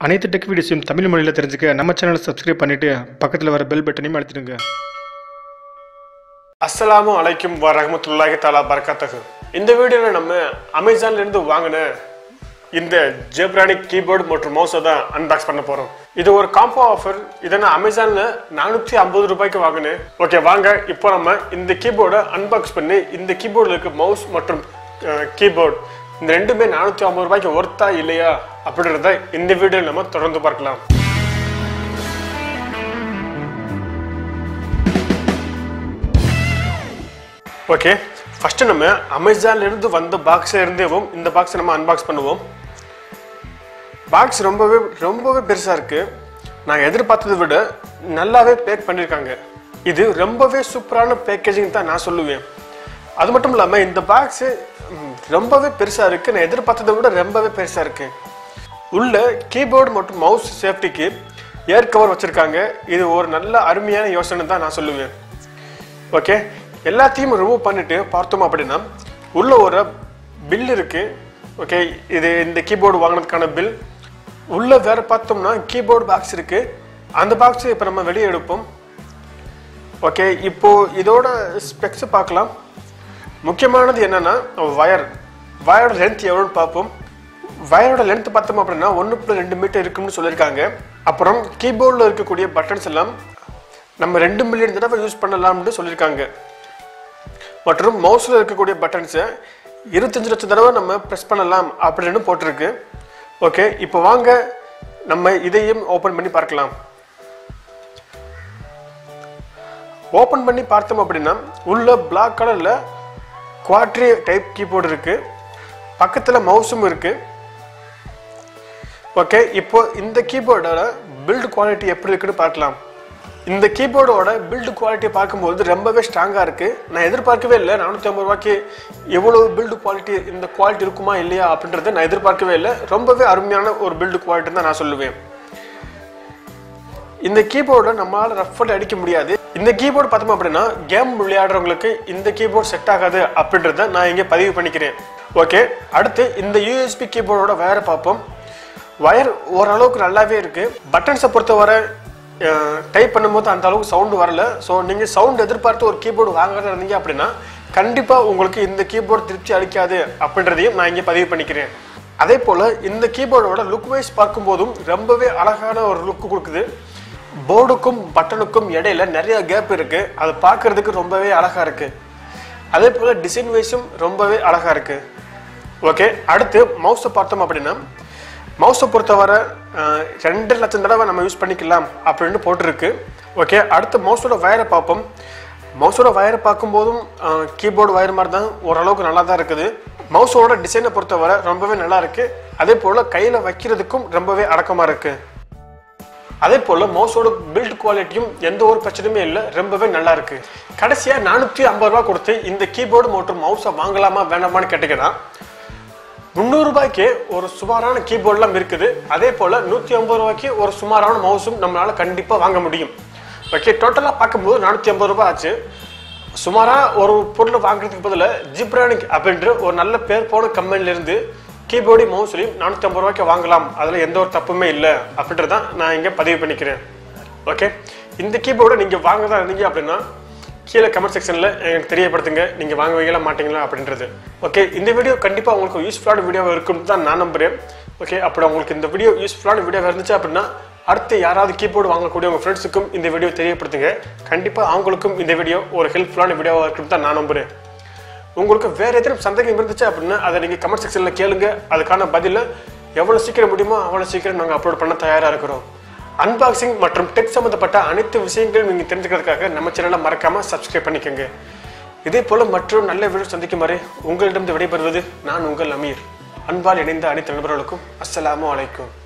அனைத்து டெக் வீடியோஸையும் தமிழ் மொழியில் தெரிஞ்சுக்க நம்ம சேனலை சப்ஸ்கிரைப் பண்ணிட்டு பக்கத்தில் வர பெல் பட்டனையும் அழுத்திடுங்க அஸ்ஸலாமு அலைக்கும் வ ரஹமத்துல்லாஹி தாலா பரக்காத்தகு இந்த வீடியோவில் நம்ம அமேசான்ல இருந்து வாங்கின இந்த ஜெப்ரானிக் கீபோர்டு மற்றும் மவுஸை தான் அன்பாக்ஸ் பண்ண போறோம் இது ஒரு காம்போ ஆஃபர் இதை நான் அமேசான்ல நானூற்றி ஐம்பது ரூபாய்க்கு வாங்கினேன் ஓகே வாங்க இப்போ நம்ம இந்த கீபோர்டை அன்பாக்ஸ் பண்ணி இந்த கீபோர்டில் இருக்க மவுஸ் மற்றும் கீபோர்டு இந்த ரெண்டுமே நானூற்றி ஐம்பது ரூபாய்க்கு ஒர்த்தா இல்லையா அப்படின்றத இந்த வீடியோ நம்ம தொடர்ந்து பார்க்கலாம் ஓகே ஃபர்ஸ்ட் நம்ம அமேசான்ல இருந்து வந்த பாக்ஸ்ல இருந்தேவும் இந்த பாக்ஸை நம்ம அன்பாக்ஸ் பண்ணுவோம் பாக்ஸ் ரொம்பவே ரொம்பவே பெருசா இருக்கு நான் எதிர்பார்த்ததை விட நல்லாவே பேக் பண்ணியிருக்காங்க இது ரொம்பவே சூப்பரான பேக்கேஜிங் தான் நான் சொல்லுவேன் அது மட்டும் இல்லாமல் இந்த பாக்ஸு ரொம்பவே பெருசாக இருக்குது நான் எதிர்பார்த்ததை விட ரொம்பவே பெருசாக இருக்கு உள்ள கீபோர்டு மற்றும் மவுஸ் சேஃப்டிக்கு ஏர் கவர் வச்சுருக்காங்க இது ஒரு நல்ல அருமையான யோசனை தான் நான் சொல்லுவேன் ஓகே எல்லாத்தையும் ரிமூவ் பண்ணிட்டு பார்த்தோம் அப்படின்னா உள்ள ஒரு பில் இருக்கு ஓகே இது இந்த கீபோர்டு வாங்கினதுக்கான பில் உள்ள வேற பார்த்தோம்னா கீபோர்டு பாக்ஸ் இருக்கு அந்த பாக்ஸ் இப்போ நம்ம வெளியே எடுப்போம் ஓகே இப்போ இதோட ஸ்பெக்ஸ் பார்க்கலாம் முக்கியமானது என்னன்னா வயர் வயரோட லென்த் எவ்வளோன்னு பார்ப்போம் வயரோட லென்த் பார்த்தோம் அப்படின்னா ஒன்று புள்ளி ரெண்டு மீட்டர் இருக்குன்னு சொல்லியிருக்காங்க அப்புறம் கீபோர்டில் இருக்கக்கூடிய பட்டன்ஸ் எல்லாம் நம்ம ரெண்டு மில்லியன் தடவை யூஸ் பண்ணலாம்னு சொல்லியிருக்காங்க மற்றும் மவுஸில் இருக்கக்கூடிய பட்டன்ஸை இருபத்தஞ்சு லட்சம் தடவை நம்ம ப்ரெஸ் பண்ணலாம் அப்படின்னு போட்டிருக்கு ஓகே இப்போ வாங்க நம்ம இதையும் ஓப்பன் பண்ணி பார்க்கலாம் ஓப்பன் பண்ணி பார்த்தோம் அப்படின்னா உள்ள பிளாக் கலரில் குவாட்ரி டைப் கீபோர்டு இருக்கு பக்கத்தில் மவுஸும் இருக்கு ஓகே இப்போ இந்த கீபோர்டோட பில்ட் குவாலிட்டி எப்படி இருக்குன்னு பார்க்கலாம் இந்த கீபோர்டோட பில்டு குவாலிட்டி பார்க்கும்போது ரொம்பவே ஸ்ட்ராங்காக இருக்குது நான் எதிர்பார்க்கவே இல்லை நானூற்றி ஐம்பது ரூபாய்க்கு எவ்வளோ பில்டு குவாலிட்டி இந்த குவாலிட்டி இருக்குமா இல்லையா அப்படின்றத நான் எதிர்பார்க்கவே இல்லை ரொம்பவே அருமையான ஒரு பில்டு குவாலிட்டி தான் நான் சொல்லுவேன் இந்த கீபோர்டை நம்மளால் ரஃபட் அடிக்க முடியாது இந்த கீபோர்டு பார்த்தோம் அப்படின்னா கேம் விளையாடுறவங்களுக்கு இந்த கீபோர்டு செட் ஆகாது அப்படின்றத நான் இங்கே பதிவு பண்ணிக்கிறேன் ஓகே அடுத்து இந்த யூஎஸ்பி கீபோர்டோட வயரை பார்ப்போம் வயர் ஓரளவுக்கு நல்லாவே இருக்கு பட்டன்ஸை பொறுத்தவரை டைப் பண்ணும்போது அந்த அளவுக்கு சவுண்டு வரல ஸோ நீங்கள் சவுண்ட் எதிர்பார்த்து ஒரு கீபோர்டு வாங்குறதா இருந்தீங்க அப்படின்னா கண்டிப்பாக உங்களுக்கு இந்த கீபோர்டு திருப்தி அளிக்காது அப்படின்றதையும் நான் இங்கே பதிவு பண்ணிக்கிறேன் அதே போல் இந்த கீபோர்டோட லுக் வைஸ் பார்க்கும்போதும் ரொம்பவே அழகான ஒரு லுக் கொடுக்குது போர்டுக்கும் பட்டனுக்கும் இடையில நிறைய கேப் இருக்கு அது பார்க்கறதுக்கு ரொம்பவே அழகா இருக்கு அதே போல் டிசைன் வைஸும் ரொம்பவே அழகா இருக்கு ஓகே அடுத்து மவுஸை பார்த்தோம் அப்படின்னா மவுஸை பொறுத்தவரை அஹ், ரெண்டு லட்சம் தடவை நம்ம யூஸ் பண்ணிக்கலாம் அப்படின்னு போட்டிருக்கு ஓகே அடுத்து மவுஸோட வயரை பார்ப்போம் மவுஸோட வயரை பார்க்கும்போதும் கீபோர்டு வயர் மாதிரி தான் ஓரளவுக்கு நல்லா தான் இருக்குது மவுஸோட டிசைனை பொறுத்தவரை ரொம்பவே நல்லா இருக்கு அதே போல் கையில் வைக்கிறதுக்கும் ரொம்பவே அடக்கமாக இருக்கு அதே போல் மவுஸோட பில்ட் குவாலிட்டியும் எந்த ஒரு பிரச்சனையுமே இல்லை ரொம்பவே நல்லா இருக்கு கடைசியாக நானூற்றி ஐம்பது ரூபா கொடுத்து இந்த கீபோர்டு மற்றும் மவுஸை வாங்கலாமா வேணாமான்னு கேட்டீங்கன்னா முந்நூறு ரூபாய்க்கு ஒரு சுமாரான கீபோர்ட்லாம் இருக்குது அதே போல் நூற்றி ஐம்பது ரூபாய்க்கு ஒரு சுமாரான மவுஸும் நம்மளால கண்டிப்பாக வாங்க முடியும் ஓகே டோட்டலாக பார்க்கும்போது நானூற்றி ஐம்பது ரூபாய் ஆச்சு சுமாராக ஒரு பொருளை வாங்குறதுக்கு பதிலாக ஜிப்ரானிக் அப்படின்ற ஒரு நல்ல பேர் போன கம்பெனிலேருந்து கீபோர்டு மவுஸ்லையும் நானூற்றி ஐம்பது ரூபாய்க்கு வாங்கலாம் அதில் எந்த ஒரு தப்புமே இல்லை அப்படின்றதான் நான் இங்கே பதிவு பண்ணிக்கிறேன் ஓகே இந்த கீபோர்டை நீங்கள் வாங்கதான் இருந்தீங்க அப்படின்னா கீழே கமெண்ட் செக்ஷனில் எனக்கு தெரியப்படுத்துங்க நீங்கள் வாங்குவீங்களா மாட்டீங்களா அப்படின்றது ஓகே இந்த வீடியோ கண்டிப்பாக உங்களுக்கு யூஸ்ஃபுல்லான வீடியோவாக இருக்கும்னு தான் நான் நம்புறேன் ஓகே அப்படி உங்களுக்கு இந்த வீடியோ யூஸ்ஃபுல்லான வீடியோ இருந்துச்சு அப்படின்னா அடுத்து யாராவது கீபோர்டு வாங்கக்கூடிய உங்கள் ஃப்ரெண்ட்ஸுக்கும் இந்த வீடியோ தெரியப்படுத்துங்க கண்டிப்பாக அவங்களுக்கும் இந்த வீடியோ ஒரு ஹெல்ப்ஃபுல்லான வீடியோவாக இருக்கும்னு தான் நான் நம்புறேன் உங்களுக்கு வேற எதுவும் சந்தேகம் இருந்துச்சு அப்படின்னா அதை நீங்கள் கமெண்ட் செக்ஷனில் கேளுங்க அதுக்கான பதிலை எவ்வளோ சீக்கிரம் முடியுமோ அவ்வளோ சீக்கிரம் நாங்கள் அப்லோட் பண்ண தயாராக இருக்கிறோம் அன்பாக்சிங் மற்றும் டெக் சம்மந்தப்பட்ட அனைத்து விஷயங்களும் நீங்கள் தெரிஞ்சுக்கிறதுக்காக நம்ம சேனலை மறக்காமல் சப்ஸ்கிரைப் பண்ணிக்கோங்க இதே போல மற்றும் நல்ல வீடியோ சந்திக்கும் வரை உங்களிடம் விடைபெறுவது நான் உங்கள் அமீர் அன்பால் இணைந்த அனைத்து நண்பர்களுக்கும் அஸ்ஸலாமு அலைக்கும்